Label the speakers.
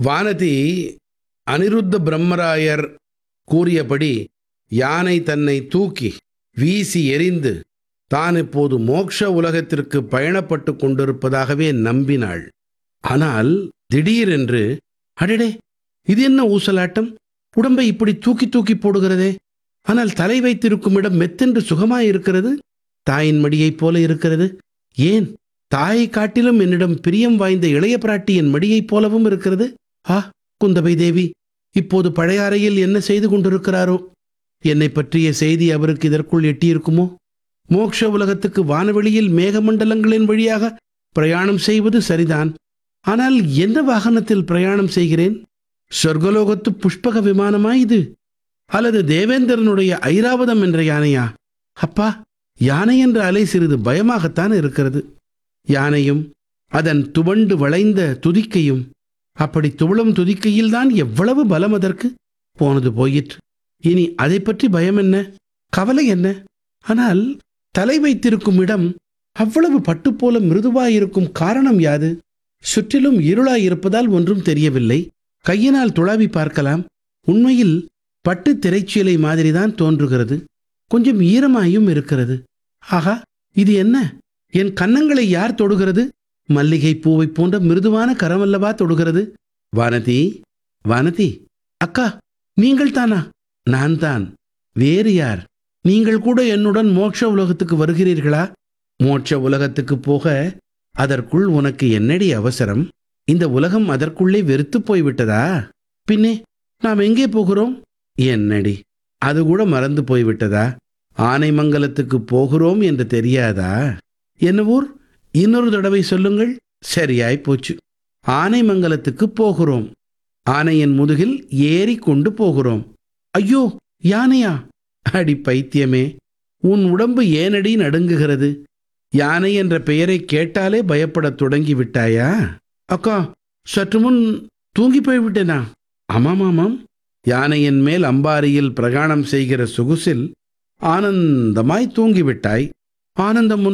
Speaker 1: வானதி அனிருத்த பிரம்மராயர் கூறியபடி யானை தன்னை தூக்கி வீசி எறிந்து தான் இப்போது மோட்ச உலகத்திற்கு பயணப்பட்டு கொண்டிருப்பதாகவே நம்பினாள் ஆனால் திடீரென்று அடடே இது என்ன ஊசலாட்டம் உடம்பை இப்படி தூக்கி தூக்கி போடுகிறதே ஆனால் தலை வைத்திருக்கும் இடம் மெத்தென்று சுகமாயிருக்கிறது தாயின் மடியைப் போல இருக்கிறது ஏன் தாயை காட்டிலும் என்னிடம் பிரியம் வாய்ந்த இளைய பிராட்டி என் மடியைப் போலவும் இருக்கிறது ஆ குந்தவை தேவி இப்போது பழையாறையில் என்ன செய்து கொண்டிருக்கிறாரோ என்னை பற்றிய செய்தி அவருக்கு இதற்குள் எட்டியிருக்குமோ மோட்ச உலகத்துக்கு வானவெளியில் மேகமண்டலங்களின் வழியாக பிரயாணம் செய்வது சரிதான் ஆனால் எந்த வாகனத்தில் பிரயாணம் செய்கிறேன் சொர்க்கலோகத்து புஷ்பக விமானமா இது அல்லது தேவேந்திரனுடைய ஐராவதம் என்ற யானையா அப்பா யானை என்ற அலை சிறிது பயமாகத்தான் இருக்கிறது யானையும் அதன் துவண்டு வளைந்த துதிக்கையும் அப்படி துவளும் துதிக்கையில்தான் எவ்வளவு பலம் அதற்கு போனது போயிற்று இனி அதை பற்றி பயம் என்ன கவலை என்ன ஆனால் தலை வைத்திருக்கும் இடம் அவ்வளவு பட்டு போல மிருதுவாயிருக்கும் காரணம் யாது சுற்றிலும் இருளாயிருப்பதால் ஒன்றும் தெரியவில்லை கையினால் துளாவி பார்க்கலாம் உண்மையில் பட்டு திரைச்சீலை மாதிரிதான் தோன்றுகிறது கொஞ்சம் ஈரமாயும் இருக்கிறது ஆகா இது என்ன என் கன்னங்களை யார் தொடுகிறது மல்லிகை பூவை போன்ற மிருதுவான கரமல்லவா தொடுகிறது வானதி வானதி அக்கா நீங்கள் தானா நான் தான் வேறு யார் நீங்கள் கூட என்னுடன் மோட்ச உலகத்துக்கு வருகிறீர்களா மோட்ச உலகத்துக்கு போக அதற்குள் உனக்கு என்னடி அவசரம் இந்த உலகம் அதற்குள்ளே வெறுத்து போய்விட்டதா பின்னே நாம் எங்கே போகிறோம் என்னடி அது கூட மறந்து போய்விட்டதா ஆனைமங்கலத்துக்கு போகிறோம் என்று தெரியாதா என்ன ஊர் இன்னொரு தடவை சொல்லுங்கள் சரியாய் போச்சு ஆனைமங்கலத்துக்கு போகிறோம் ஆனையின் முதுகில் ஏறி கொண்டு போகிறோம் ஐயோ யானையா அடி பைத்தியமே உன் உடம்பு ஏனடி நடுங்குகிறது யானை என்ற பெயரை கேட்டாலே பயப்படத் தொடங்கி விட்டாயா அக்கா சற்று முன் தூங்கி போய்விட்டேனா ஆமாம் ஆமாம் யானையின் மேல் அம்பாரியில் பிரயாணம் செய்கிற சொகுசில் ஆனந்தமாய் தூங்கிவிட்டாய் ஆனந்தம் ஒன்று